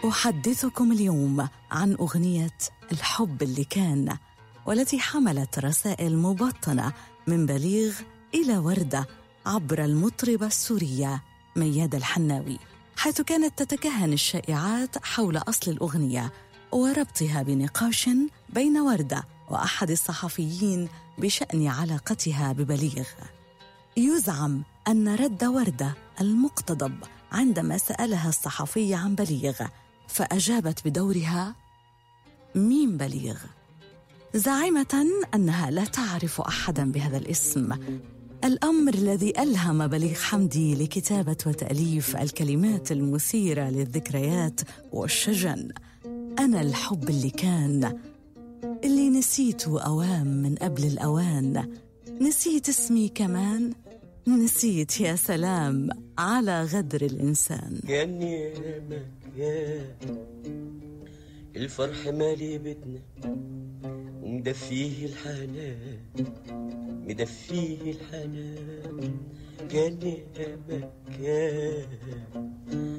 أحدثكم اليوم عن أغنية الحب اللي كان والتي حملت رسائل مبطنة من بليغ إلى وردة عبر المطربة السورية مياد الحناوي حيث كانت تتكهن الشائعات حول أصل الأغنية وربطها بنقاش بين وردة وأحد الصحفيين بشأن علاقتها ببليغ يزعم أن رد وردة المقتضب عندما سألها الصحفي عن بليغ فأجابت بدورها مين بليغ؟ زاعمة أنها لا تعرف أحدا بهذا الاسم الأمر الذي ألهم بليغ حمدي لكتابة وتأليف الكلمات المثيرة للذكريات والشجن أنا الحب اللي كان اللي نسيته أوام من قبل الأوان نسيت اسمي كمان نسيت يا سلام على غدر الإنسان كان يا مكان الفرح مالي بيتنا ومدفيه الحنان مدفيه الحنان كان يا مكان